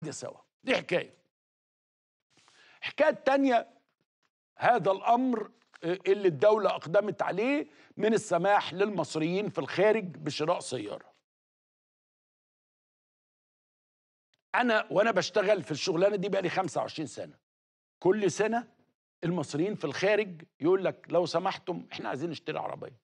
عقد سوا دي حكايه حكايه تانية هذا الامر اللي الدوله اقدمت عليه من السماح للمصريين في الخارج بشراء سياره انا وانا بشتغل في الشغلانه دي بقالي 25 سنه كل سنه المصريين في الخارج يقول لك لو سمحتم احنا عايزين نشتري عربيه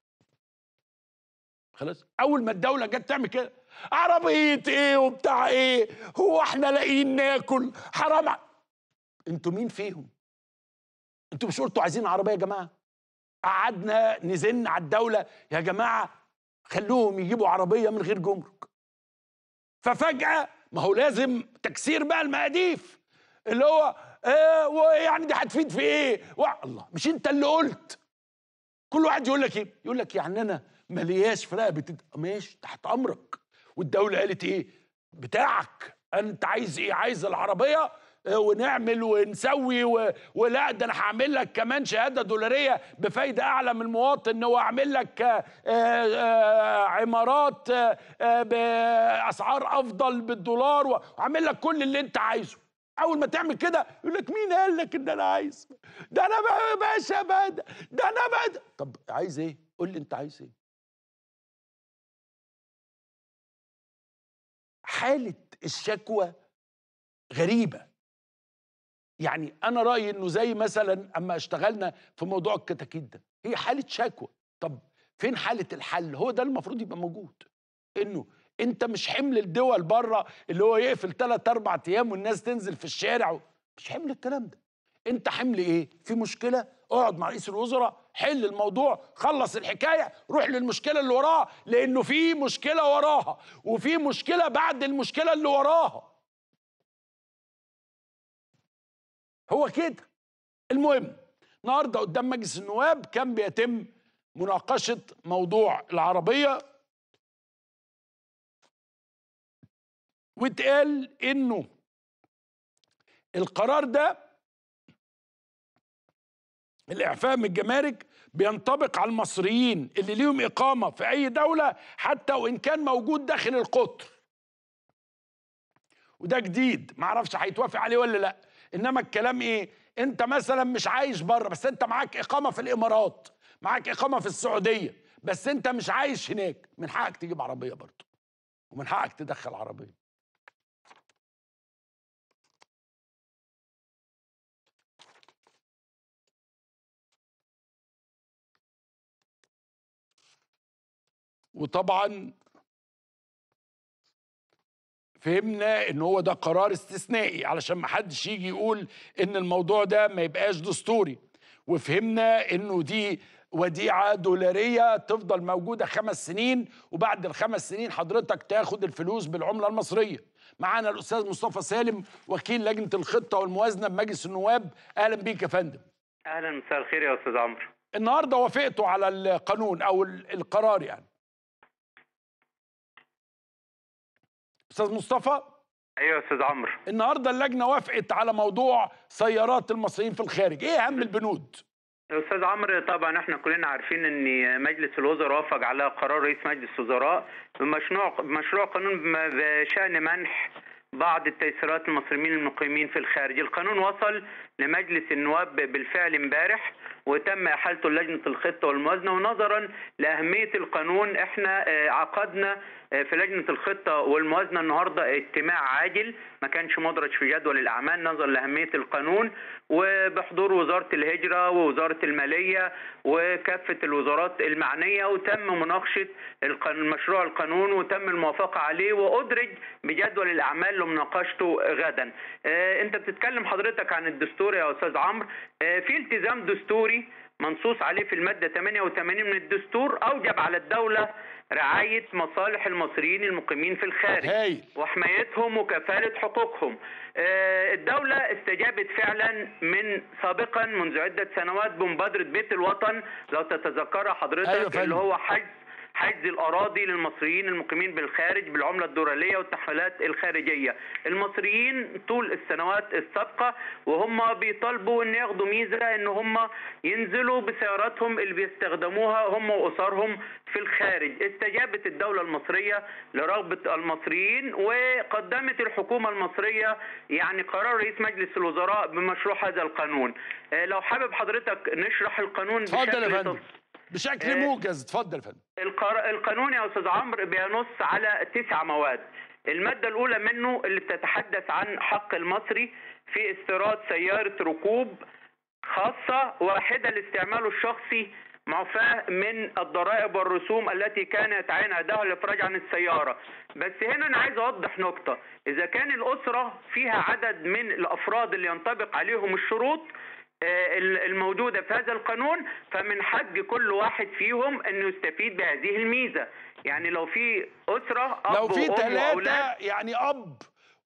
خلاص اول ما الدوله جت تعمل كده عربيه ايه وبتاع ايه هو احنا لاقيين ناكل حرام ع- انتوا مين فيهم انتوا مش قلتوا عايزين عربيه يا جماعه قعدنا نزن على الدوله يا جماعه خلوهم يجيبوا عربيه من غير جمرك ففجاه ما هو لازم تكسير بقى المقاديف اللي هو آه ويعني دي هتفيد في ايه و- الله مش انت اللي قلت كل واحد يقول لك ايه يقول لك يعني انا ملياش في رقبه الد- ماشي تحت امرك والدوله قالت ايه بتاعك انت عايز ايه عايز العربيه آه، ونعمل ونسوي و... ولا ده انا هعمل لك كمان شهاده دولاريه بفايده اعلى من المواطن واعمل لك آه، آه، عمارات آه، آه، باسعار افضل بالدولار واعمل لك كل اللي انت عايزه اول ما تعمل كده يقول لك مين قال لك ان انا عايز ده انا بقى باشا بقى ده ده انا بقى ده. طب عايز ايه قول لي انت عايز ايه حاله الشكوى غريبه يعني انا رايي انه زي مثلا اما اشتغلنا في موضوع الكتاكيت ده هي حاله شكوى طب فين حاله الحل هو ده المفروض يبقى موجود انه انت مش حمل الدول بره اللي هو يقفل ثلاث اربع ايام والناس تنزل في الشارع و... مش حمل الكلام ده انت حمل ايه في مشكله اقعد مع رئيس الوزراء حل الموضوع خلص الحكايه روح للمشكله اللي وراها لانه في مشكله وراها وفي مشكله بعد المشكله اللي وراها هو كده المهم النهارده قدام مجلس النواب كان بيتم مناقشه موضوع العربيه واتقال انه القرار ده الاعفاء من الجمارك بينطبق على المصريين اللي ليهم اقامه في اي دوله حتى وان كان موجود داخل القطر وده جديد معرفش هيتوافق عليه ولا لا انما الكلام ايه انت مثلا مش عايش بره بس انت معاك اقامه في الامارات معاك اقامه في السعوديه بس انت مش عايش هناك من حقك تجيب عربيه برضه ومن حقك تدخل عربيه وطبعا فهمنا ان هو ده قرار استثنائي علشان ما حدش يجي يقول ان الموضوع ده ما يبقاش دستوري وفهمنا انه دي وديعة دولارية تفضل موجودة خمس سنين وبعد الخمس سنين حضرتك تاخد الفلوس بالعملة المصرية معانا الأستاذ مصطفى سالم وكيل لجنة الخطة والموازنة بمجلس النواب أهلا بيك يا فندم اهلا مساء الخير يا استاذ عمرو النهاردة وافقتوا على القانون أو ال- القرار يعني أستاذ مصطفى ايوه يا استاذ عمرو النهارده اللجنه وافقت على موضوع سيارات المصريين في الخارج ايه اهم البنود يا استاذ عمرو طبعا احنا كلنا عارفين ان مجلس الوزراء وافق على قرار رئيس مجلس الوزراء بمشروع مشروع قانون بم- بشان منح بعض التيسيرات المصريين المقيمين في الخارج القانون وصل لمجلس النواب بالفعل امبارح وتم احالته لجنه الخطه والموازنه ونظرا لاهميه القانون احنا آه، عقدنا آه، في لجنه الخطه والموازنه النهارده اجتماع عاجل ما كانش مدرج في جدول الاعمال نظرا لاهميه القانون وبحضور وزاره الهجره ووزاره الماليه وكافه الوزارات المعنيه وتم مناقشه القانون مشروع القانون وتم الموافقه عليه وادرج بجدول الاعمال لمناقشته غدا. آه، انت بتتكلم حضرتك عن الدستور يا استاذ عمرو آه، في التزام دستوري منصوص عليه في الماده 88 من الدستور اوجب على الدوله رعايه مصالح المصريين المقيمين في الخارج. هايل وحمايتهم وكفالة حقوقهم آه، الدولة استجابت فعلا من سابقا منذ عدة سنوات بمبادرة بيت الوطن لو تتذكرها حضرتك أيوة فندم. اللي هو حجز حجز الاراضي للمصريين المقيمين بالخارج بالعمله الدولاريه والتحويلات الخارجيه المصريين طول السنوات السابقه وهم بيطالبوا ان ياخدوا ميزه ان هم ينزلوا بسياراتهم اللي بيستخدموها هم واسرهم في الخارج استجابت الدوله المصريه لرغبه المصريين وقدمت الحكومه المصريه يعني قرار رئيس مجلس الوزراء بمشروع هذا القانون آه، لو حابب حضرتك نشرح القانون اتفضل يا بشكل فندم تف- بشكل آه، موجز اتفضل يا فندم القر- القانون يا استاذ عمرو بينص على تسع مواد المادة الأولى منه اللي بتتحدث عن حق المصري في استيراد سيارة ركوب خاصة واحدة لاستعماله الشخصي معفاة من الضرائب والرسوم التي كان يتعين أداها الإفراج عن السيارة بس هنا أنا عايز أوضح نقطة إذا كان الأسرة فيها عدد من الأفراد اللي ينطبق عليهم الشروط آه، الموجودة في هذا القانون فمن حق كل واحد فيهم أنه يستفيد بهذه الميزة يعني لو في أسرة أب لو في وأم ثلاثة وأولاد يعني أب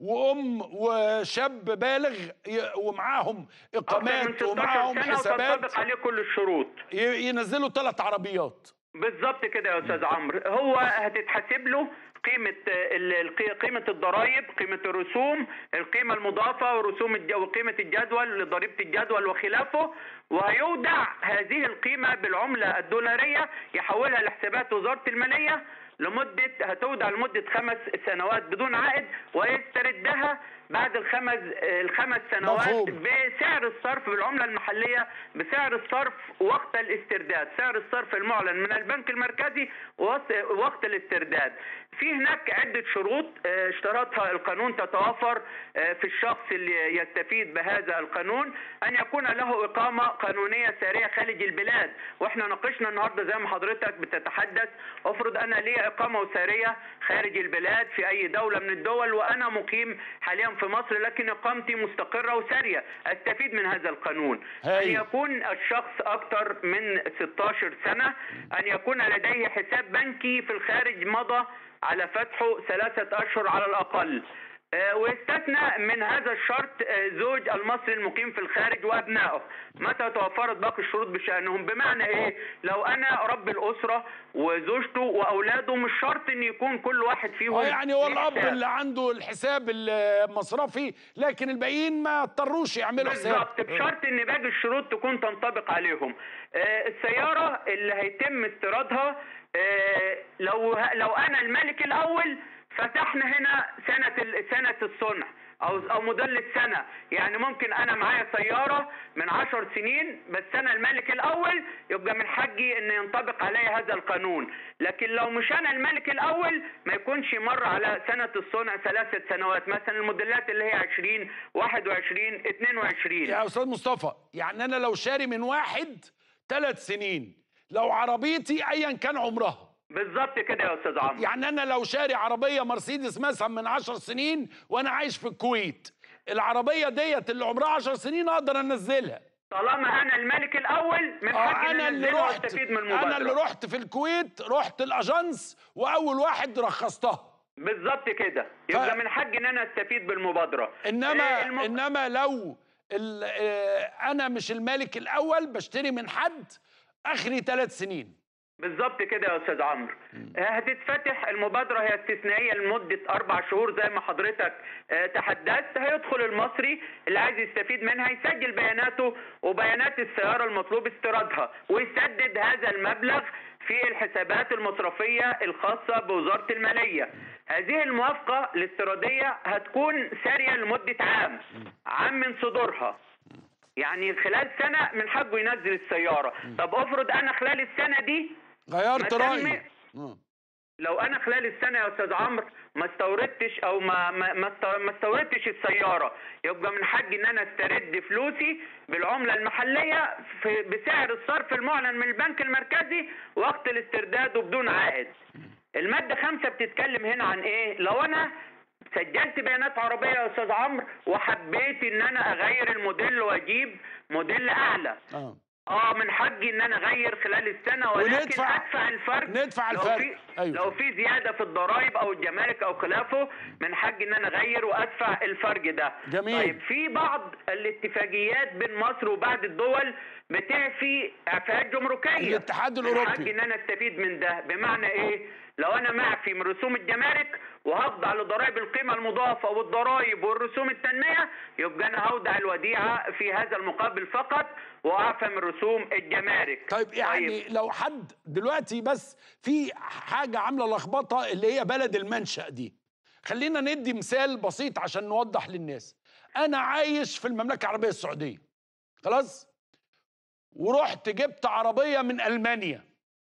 وأم وشاب بالغ ي- ومعاهم أكثر من إقامات 16 ومعاهم سنة حسابات وتنطبق عليه كل الشروط ي- ينزلوا ثلاث عربيات بالظبط كده يا استاذ عمرو هو هتتحسب له قيمة ال- القي- قيمة الضرائب، قيمة الرسوم، القيمة المضافة ورسوم الج- وقيمة الجدول لضريبة الجدول وخلافه، وهيودع هذه القيمة بالعملة الدولارية يحولها لحسابات وزارة المالية لمدة هتودع لمدة خمس سنوات بدون عائد ويستردها بعد الخمس الخمس سنوات مفهوم. بسعر الصرف بالعملة المحلية بسعر الصرف وقت الاسترداد سعر الصرف المعلن من البنك المركزي وقت وقت الاسترداد في هناك عدة شروط آه، اشترطها القانون تتوافر آه، في الشخص اللي يستفيد بهذا القانون أن يكون له إقامة قانونية سارية خارج البلاد وإحنا ناقشنا النهاردة زي ما حضرتك بتتحدث افرض أنا لي إقامة سارية خارج البلاد في أي دولة من الدول وأنا مقيم حاليا في مصر لكن إقامتي مستقرة وسارية أستفيد من هذا القانون أن هايل. يكون الشخص أكثر من 16 سنة أن يكون لديه حساب بنكي في الخارج مضى على فتحه ثلاثة أشهر على الأقل آه، ويستثنى من هذا الشرط آه، زوج المصري المقيم في الخارج وابنائه متى توفرت باقي الشروط بشانهم بمعنى ايه لو انا رب الاسره وزوجته واولاده مش شرط ان يكون كل واحد فيهم اه يعني هو ليه الأب حساب. اللي عنده الحساب المصرفي لكن الباقيين ما اضطروش يعملوا حساب بالظبط بشرط ان باقي الشروط تكون تنطبق عليهم آه، السياره اللي هيتم استيرادها آه، لو لو انا الملك الاول فتحنا هنا سنه ال- سنه الصنع او او موديل السنه يعني ممكن انا معايا سياره من عشر سنين بس انا الملك الاول يبقى من حقي ان ينطبق عليا هذا القانون لكن لو مش انا الملك الاول ما يكونش مر على سنه الصنع ثلاثه سنوات مثلا الموديلات اللي هي 20 21 22 يا أستاذ مصطفى يعني أنا لو شاري من واحد ثلاث سنين لو عربيتي أيا كان عمرها بالظبط كده يا استاذ عمرو يعني انا لو شاري عربيه مرسيدس مثلا من عشر سنين وانا عايش في الكويت العربيه ديت اللي عمرها عشر سنين اقدر انزلها طالما انا الملك الاول من اه حقي انا ان اللي انزله رحت واستفيد من انا اللي المبادره رحت في الكويت رحت الاجانس واول واحد رخصتها بالظبط كده يبقى ف- من حقي ان انا استفيد بالمبادره انما آه، الم- انما لو ال- آه، انا مش الملك الاول بشتري من حد اخري ثلاث سنين بالظبط كده يا استاذ عمرو آه، هتتفتح المبادره هي استثنائيه لمده اربع شهور زي ما حضرتك آه، تحدثت هيدخل المصري اللي عايز يستفيد منها يسجل بياناته وبيانات السياره المطلوب استيرادها ويسدد هذا المبلغ في الحسابات المصرفيه الخاصه بوزاره الماليه هذه الموافقه الاستيراديه هتكون ساريه لمده عام عام من صدورها يعني خلال سنه من حقه ينزل السياره طب افرض انا خلال السنه دي غيرت ما تم- رايي آه. لو انا خلال السنه يا استاذ عمرو ما استوردتش او ما ما ما است- ما استوردتش السياره يبقى من حقي ان انا استرد فلوسي بالعمله المحليه في بسعر الصرف المعلن من البنك المركزي وقت الاسترداد وبدون عائد الماده خمسة بتتكلم هنا عن ايه لو انا سجلت بيانات عربيه يا استاذ عمرو وحبيت ان انا اغير الموديل واجيب موديل اعلى اه اه من حقي ان انا اغير خلال السنه ولكن وندفع- ادفع الفرق ندفع لو الفرق. في أيوة. لو في زياده في الضرائب او الجمارك او خلافه من حقي ان انا اغير وادفع الفرق ده جميل. طيب في بعض الاتفاقيات بين مصر وبعض الدول بتعفي اعفاءات جمركيه الاتحاد من الأوروبي. حقي ان انا استفيد من ده بمعنى ايه لو انا معفي من رسوم الجمارك وهخضع لضرائب القيمه المضافه والضرائب والرسوم التنميه يبقى انا هودع الوديعه في هذا المقابل فقط واعفى من رسوم الجمارك طيب يعني لو حد دلوقتي بس في حاجة عاملة لخبطة اللي هي بلد المنشأ دي خلينا ندي مثال بسيط عشان نوضح للناس أنا عايش في المملكة العربية السعودية خلاص ورحت جبت عربية من ألمانيا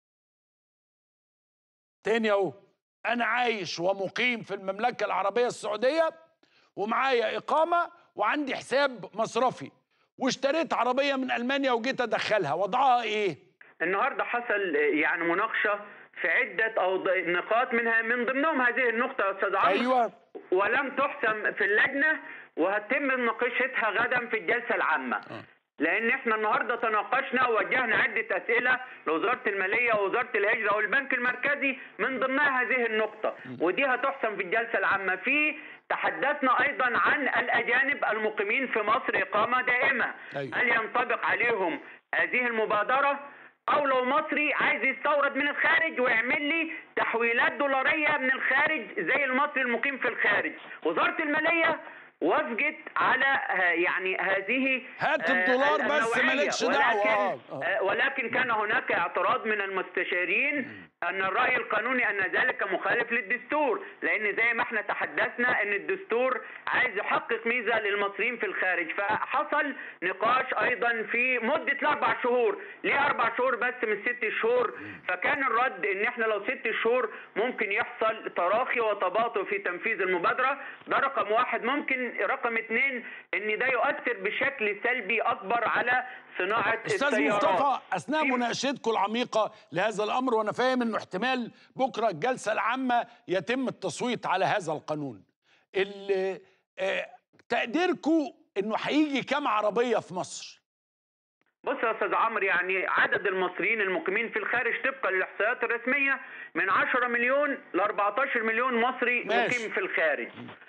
تاني أهو أنا عايش ومقيم في المملكة العربية السعودية ومعايا إقامة وعندي حساب مصرفي واشتريت عربية من ألمانيا وجيت أدخلها وضعها إيه؟ النهارده حصل يعني مناقشه في عده او ض- نقاط منها من ضمنهم هذه النقطه يا استاذ عمرو أيوه ولم تحسم في اللجنه وهتم مناقشتها غدا في الجلسه العامه لان احنا النهارده تناقشنا ووجهنا عده اسئله لوزاره الماليه ووزاره الهجره والبنك المركزي من ضمنها هذه النقطه ودي هتحسم في الجلسه العامه في تحدثنا ايضا عن الاجانب المقيمين في مصر اقامه دائمه أيوة. هل ينطبق عليهم هذه المبادره او لو مصري عايز يستورد من الخارج ويعمل لي تحويلات دولاريه من الخارج زي المصري المقيم في الخارج وزاره الماليه وافقت على ه- يعني هذه هات آه، الدولار بس النوعية. مالكش دعوة. ولكن, آه، آه. آه، ولكن كان هناك اعتراض من المستشارين ان الراي القانوني ان ذلك مخالف للدستور لان زي ما احنا تحدثنا ان الدستور عايز يحقق ميزه للمصريين في الخارج فحصل نقاش ايضا في مده الاربع شهور ليه اربع شهور بس من ست شهور فكان الرد ان احنا لو ست شهور ممكن يحصل تراخي وتباطؤ في تنفيذ المبادره ده رقم واحد ممكن رقم اثنين ان ده يؤثر بشكل سلبي اكبر على صناعه استاذ السيارات مصطفى اثناء في- مناقشتكم العميقه لهذا الامر وانا فاهم انه احتمال بكره الجلسه العامه يتم التصويت على هذا القانون ال- آه، تقديركم انه هيجي كام عربيه في مصر بص يا استاذ عمرو يعني عدد المصريين المقيمين في الخارج طبقا للاحصائيات الرسميه من 10 مليون ل 14 مليون مصري ماشي. مقيم في الخارج.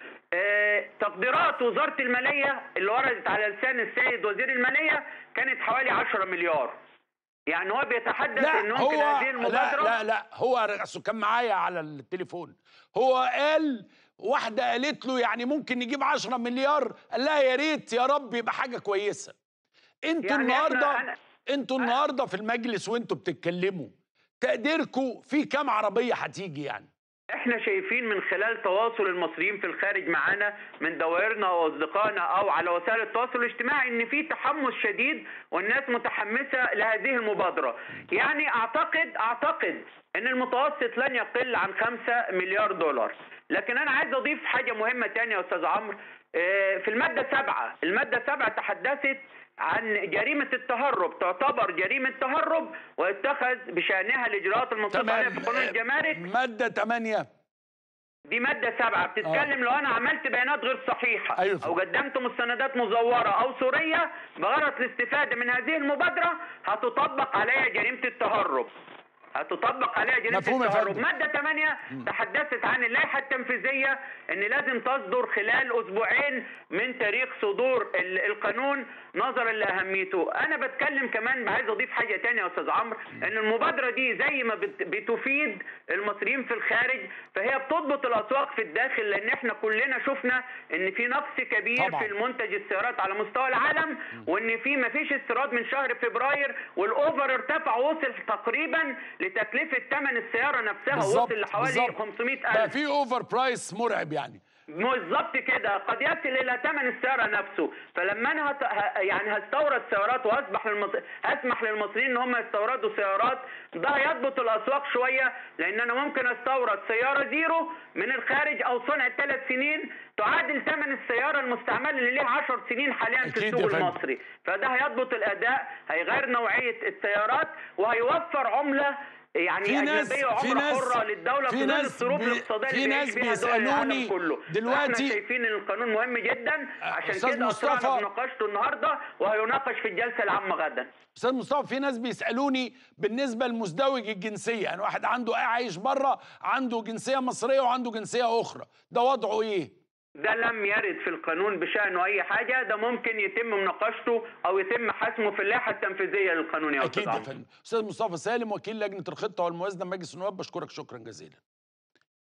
آه تقديرات وزاره الماليه اللي وردت على لسان السيد وزير الماليه كانت حوالي 10 مليار. يعني هو بيتحدث لا ان هو ممكن هذه لا المبادره لا لا هو أصله كان معايا على التليفون هو قال واحده قالت له يعني ممكن نجيب 10 مليار قال لها يا ريت يا رب يبقى حاجه كويسه انتوا يعني النهارده إحنا- أنا- انتوا النهارده في المجلس وانتوا بتتكلموا تقديركم في كام عربيه هتيجي يعني احنا شايفين من خلال تواصل المصريين في الخارج معانا من دوائرنا واصدقائنا او على وسائل التواصل الاجتماعي ان في تحمس شديد والناس متحمسه لهذه المبادره يعني اعتقد اعتقد ان المتوسط لن يقل عن 5 مليار دولار لكن انا عايز اضيف حاجه مهمه تانية يا استاذ عمرو آه، في الماده سبعة الماده سبعة تحدثت عن جريمة التهرب تعتبر جريمة تهرب ويتخذ بشأنها الإجراءات المنصوص عليها في قانون الجمارك ماده 8 دي مادة سبعة بتتكلم لو أنا عملت بيانات غير صحيحة أيوة. أو قدمت مستندات مزورة أو صورية بغرض الاستفادة من هذه المبادرة هتطبق عليها جريمة التهرب هتطبق عليها جريمة مفهوم يا التهرب فندم. مادة 8 تحدثت عن اللائحة التنفيذية ان لازم تصدر خلال اسبوعين من تاريخ صدور ال- القانون نظرا لاهميته انا بتكلم كمان عايز اضيف حاجة تانية يا استاذ عمرو ان المبادرة دي زي ما بت- بتفيد المصريين في الخارج فهي بتضبط الاسواق في الداخل لان احنا كلنا شفنا ان في نقص كبير طبعاً. في المنتج السيارات على مستوى العالم وان في ما فيش استيراد من شهر فبراير والاوفر ارتفع وصل تقريبا لتكلفه ثمن السياره نفسها بالظبط وصل لحوالي بالظبط. 500 بقى الف في اوفر برايس مرعب يعني بالظبط كده قد يصل الى ثمن السياره نفسه فلما انا هت... ه... يعني هستورد سيارات واسمح للمص... اسمح للمصريين ان هم يستوردوا سيارات ده هيضبط الاسواق شويه لان انا ممكن استورد سياره زيرو من الخارج او صنع ثلاث سنين تعادل ثمن السياره المستعمله اللي ليها 10 سنين حاليا في أكيد يا السوق فندم. المصري فده هيضبط الاداء هيغير نوعيه السيارات وهيوفر عمله يعني في ناس اجنبيه في وعمره ناس حره للدوله في في ظل ناس الظروف بي- الاقتصاديه في اللي ناس بيعيش فيها دول بيسألوني العالم كله دلوقتي- احنا شايفين ان القانون مهم جدا عشان أستاذ كده اسرعنا مصطفى- بمناقشته النهارده وهيناقش في الجلسه العامه غدا استاذ مصطفى في ناس بيسالوني بالنسبه لمزدوج الجنسيه يعني واحد عنده عايش بره عنده جنسيه مصريه وعنده جنسيه اخرى ده وضعه ايه ده لم يرد في القانون بشأنه أي حاجة ده ممكن يتم مناقشته أو يتم حسمه في اللائحة التنفيذية للقانون يا اكيد أستاذ يا عمرو فندم استاذ مصطفى سالم وكيل لجنه الخطه والموازنه بمجلس النواب بشكرك شكرا جزيلا